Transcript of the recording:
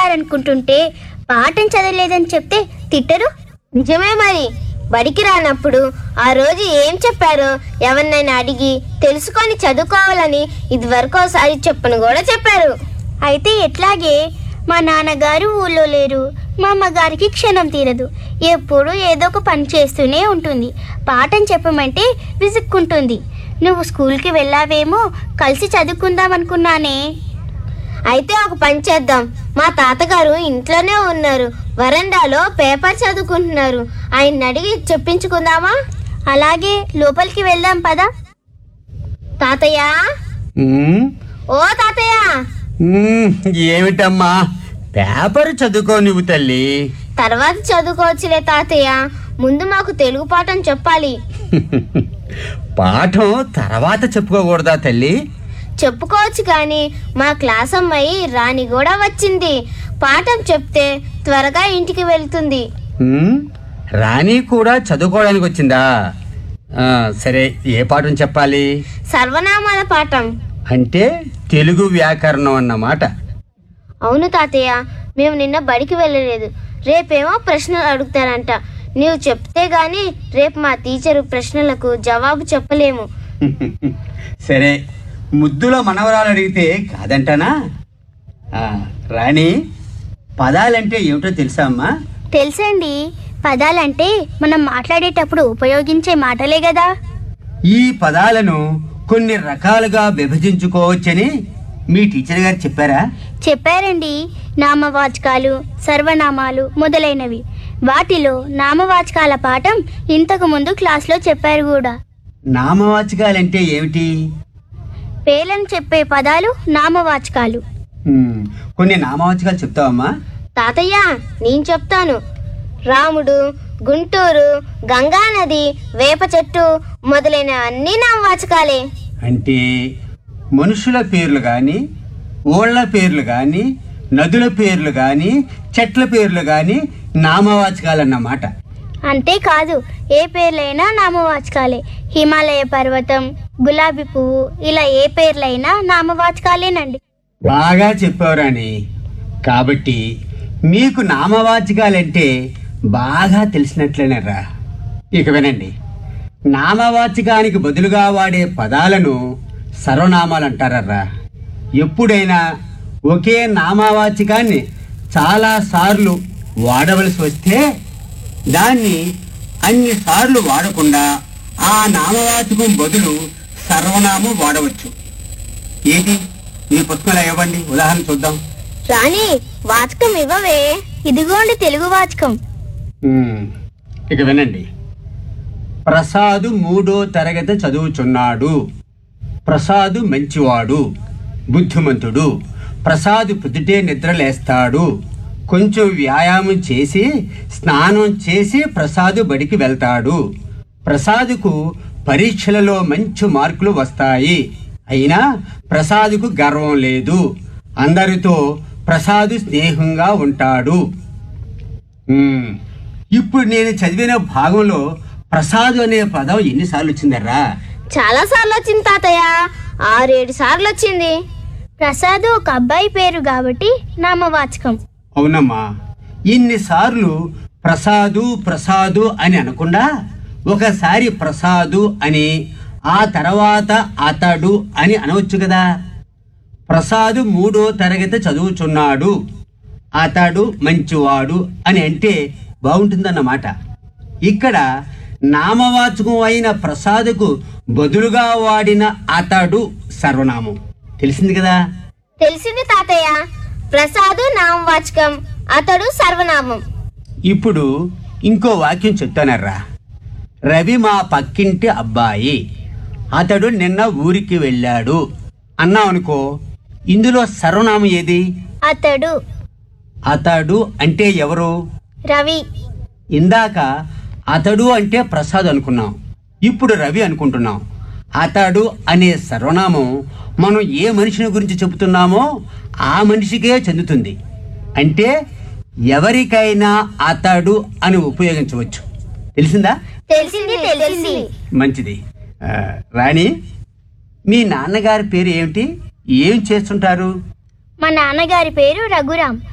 చదువుతున్నారనుకుంటుంటే పాఠం చదవలేదని చెప్తే తిట్టరు నిజమే మరి బడికి రానప్పుడు ఆ రోజు ఏం చెప్పారో ఎవరినైనా అడిగి తెలుసుకొని చదువుకోవాలని ఇదివరకు ఒకసారి చెప్పను కూడా చెప్పారు అయితే ఎట్లాగే మా నాన్నగారు ఊళ్ళో లేరు మా అమ్మగారికి క్షణం తీరదు ఎప్పుడు ఏదో ఒక పని చేస్తూనే ఉంటుంది పాఠం చెప్పమంటే విసుక్కుంటుంది నువ్వు స్కూల్కి వెళ్ళావేమో కలిసి చదువుకుందాం అనుకున్నానే అయితే ఒక పని చేద్దాం మా తాతగారు ఇంట్లోనే ఉన్నారు వరండాలో పేపర్ చదువుకుంటున్నారు ఆయన అడిగి చెప్పించుకుందామా అలాగే లోపలికి వెళ్దాం పదా తాతయ్య ఉమ్, ఓ తాతయ్య ఉమ్, ఏమిటమ్మా పేపర్ చదువుకో నువ్వు తల్లి తర్వాత చదువుకోవచ్చులే తాతయ్య ముందు మాకు తెలుగు పాఠం చెప్పాలి పాఠం తర్వాత చెప్పుకోకూడదా తల్లి చెప్పుకోవచ్చు కానీ మా క్లాస్ అమ్మాయి రాణి కూడా వచ్చింది పాఠం చెప్తే త్వరగా ఇంటికి వెళ్తుంది ఉమ్, రాణి కూడా చదువుకోవడానికి వచ్చిందా ఆ, సరే ఏ పాఠం చెప్పాలి సర్వనామాల పాఠం అంటే తెలుగు వ్యాకరణం అన్నమాట అవును తాతయ్య మేము నిన్న బడికి వెళ్ళలేదు రేపేమో ప్రశ్నలు అడుగుతారంట నీవు చెప్తే గాని రేపు మా టీచరు ప్రశ్నలకు జవాబు చెప్పలేము సరే ముద్దులో మనవరాలు అడిగితే కాదంటానా ఆ, రాణి పదాలంటే ఏమిటో తెలుసా అమ్మా తెలుసండి పదాలంటే మనం మాట్లాడేటప్పుడు ఉపయోగించే మాటలే కదా ఈ పదాలను కొన్ని రకాలుగా విభజించుకోవచ్చని మీ టీచర్ గారు చెప్పారా చెప్పారండి నామవాచకాలు సర్వనామాలు మొదలైనవి వాటిలో నామవాచకాల పాఠం ఇంతకు ముందు క్లాస్లో చెప్పారు కూడా నామవాచకాలంటే ఏమిటి పేర్లను చెప్పే పదాలు నామవాచకాలు ఉమ్, కొన్ని నామవాచకాలు చెప్తావమ్మా తాతయ్య నేను చెప్తాను రాముడు గుంటూరు గంగానది వేప చెట్టు మొదలైన అన్ని నామవాచకాలే అంటే మనుషుల పేర్లు కానీ ఊళ్ళ పేర్లు కానీ నదుల పేర్లు కానీ చెట్ల పేర్లు కానీ నామవాచకాలన్నమాట అంతేకాదు ఏ పేర్లైనా నామవాచకాలే హిమాలయ పర్వతం గులాబీ పువ్వు ఇలా ఏ పేర్లైనా నామవాచకాలేనండి బాగా చెప్పావురాని కాబట్టి మీకు నామవాచకాలంటే బాగా తెలిసినట్లేనరా ఇక వినండి నామవాచకానికి బదులుగా వాడే పదాలను సర్వనామాలు అంటారర్రా ఎప్పుడైనా ఒకే నామవాచకాన్ని చాలా సార్లు వాడవలసి వస్తే దాన్ని అన్ని సార్లు వాడకుండా ఆ నామవాచకం బదులు సర్వనామం వాడవచ్చు ఏది మీ పుస్తకంలో ఇవ్వండి ఉదాహరణ చూద్దాం రాణి వాచకం ఇవ్వవే ఇదిగోండి తెలుగు వాచకం ఉమ్, ఇక వినండి ప్రసాదు మూడో తరగతి చదువుచున్నాడు ప్రసాదు మంచివాడు బుద్ధిమంతుడు ప్రసాదు పొద్దుటే నిద్రలేస్తాడు కొంచెం వ్యాయామం చేసి స్నానం చేసి ప్రసాదు బడికి వెళ్తాడు ప్రసాదుకు పరీక్షలలో మంచి మార్కులు వస్తాయి అయినా ప్రసాదుకు గర్వం లేదు అందరితో ప్రసాదు స్నేహంగా ఉంటాడు మ్మ్. ఇప్పుడు నేను చదివిన భాగంలో ప్రసాద్ అనే పదం ఎన్నిసార్లు వచ్చిందర్రా చాలా సార్లు వచ్చింది తాతయ్య ఆరేడు సార్లు వచ్చింది ప్రసాద్ ఒక అబ్బాయి పేరు కాబట్టి నామవాచకం అవునమ్మా ఇన్నిసార్లు ప్రసాదు ప్రసాదు అని అనకుండా ఒకసారి ప్రసాదు అని ఆ తర్వాత అతడు అని అనవచ్చు కదా ప్రసాదు మూడో తరగతి చదువుచున్నాడు అతడు మంచివాడు అని అంటే బాగుంటుందన్నమాట ఇక్కడ నామవాచకం అయిన ప్రసాదుకు బదులుగా వాడిన అతడు సర్వనామం తెలిసింది కదా తెలిసింది తాతయ్య ప్రసాదు నామవాచకం అతడు సర్వనామం ఇప్పుడు ఇంకో వాక్యం చెప్తానర్రా రవి మా పక్కింటి అబ్బాయి అతడు నిన్న ఊరికి వెళ్ళాడు అన్నాం అనుకో ఇందులో సర్వనామం ఏది అతడు అతడు అంటే ఎవరు రవి ఇందాక అతడు అంటే ప్రసాద్ అనుకున్నాం ఇప్పుడు రవి అనుకుంటున్నాం అతడు అనే సర్వనామం మనం ఏ మనిషిని గురించి చెబుతున్నామో ఆ మనిషికే చెందుతుంది అంటే ఎవరికైనా అతడు అని ఉపయోగించవచ్చు తెలిసిందా తెలిసింది తెలిసింది మంచిది ఆ, రాణి మీ నాన్నగారి పేరు ఏమిటి ఏం చేస్తుంటారు మా నాన్నగారి పేరు రఘురామ్